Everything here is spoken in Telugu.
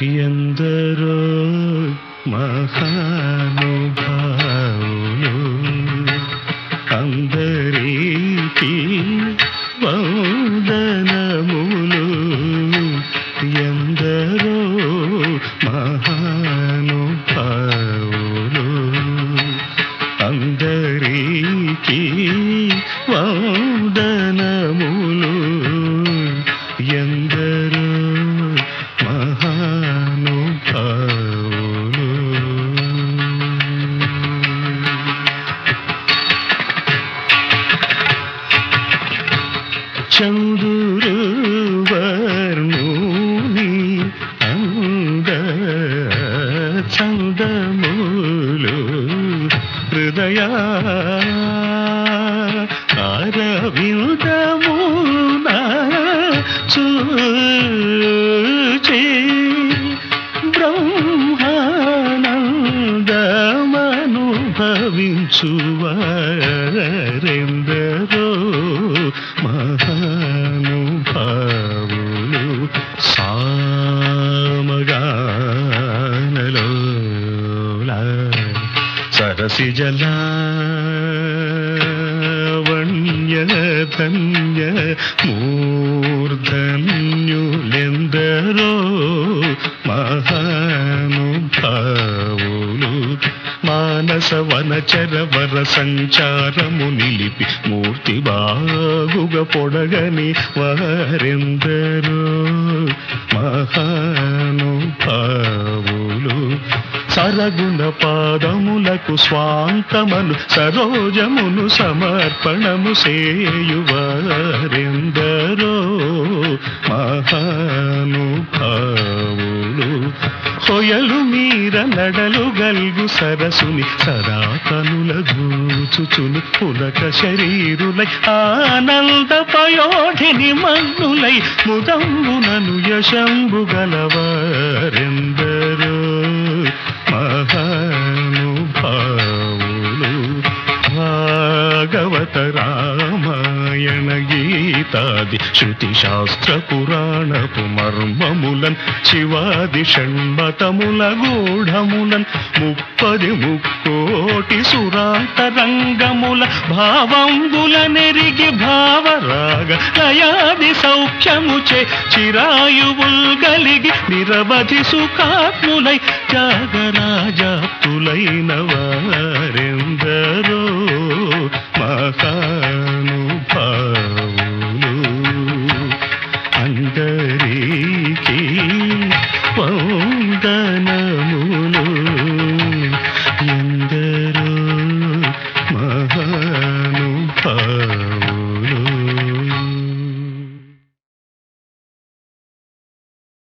ఎందరో మహానుభావులు అందరికీ వందనములు ఎందరో మహానుభావులు అందరికీ వందనములు ఎందరో మహానుభావులు చందురు వర్ణుని అంద చందములు హృదయ అరవిందమున చూచి బ్రహ్మానందమనుభవించువారెందరో మహానుభావులు సామగానలోల సరసి జలావణ్య ధన్య మూర్ధన్యులెందరో మహానుభావులు మానస వనచర వర సంచారము నిలిపి మూర్తి బాగుగ పొడగని వారెందరో మహానుభావులు సరగుణ పాదములకు స్వాంతమను సరోజమును సమర్పణము సేయువారెందరో మహానుభావులు హొయలు మీర నడలు గల్గు సరసుని సదా కనుల గూచుచును పులక శరీరులై ఆనంద పయోధిని మన్నులై ముదంబునను యశంబు గలవారెందరో మహానుభావులు భాగవత రామాయణ గీతాది శృతి శాస్త్ర పురాణపు మర్మములన్ శివాది షణ్మతముల గూఢములన్ ముప్పది ముక్కోటి సురాంతరంగముల భావంబుల నెరిగి భావరాగ లయాది సౌఖ్యముచే చిరాయువుల్ గలిగి నిరవధి సుఖాత్ములై త్యాగరాజాప్తులైన వారెందరో మహాను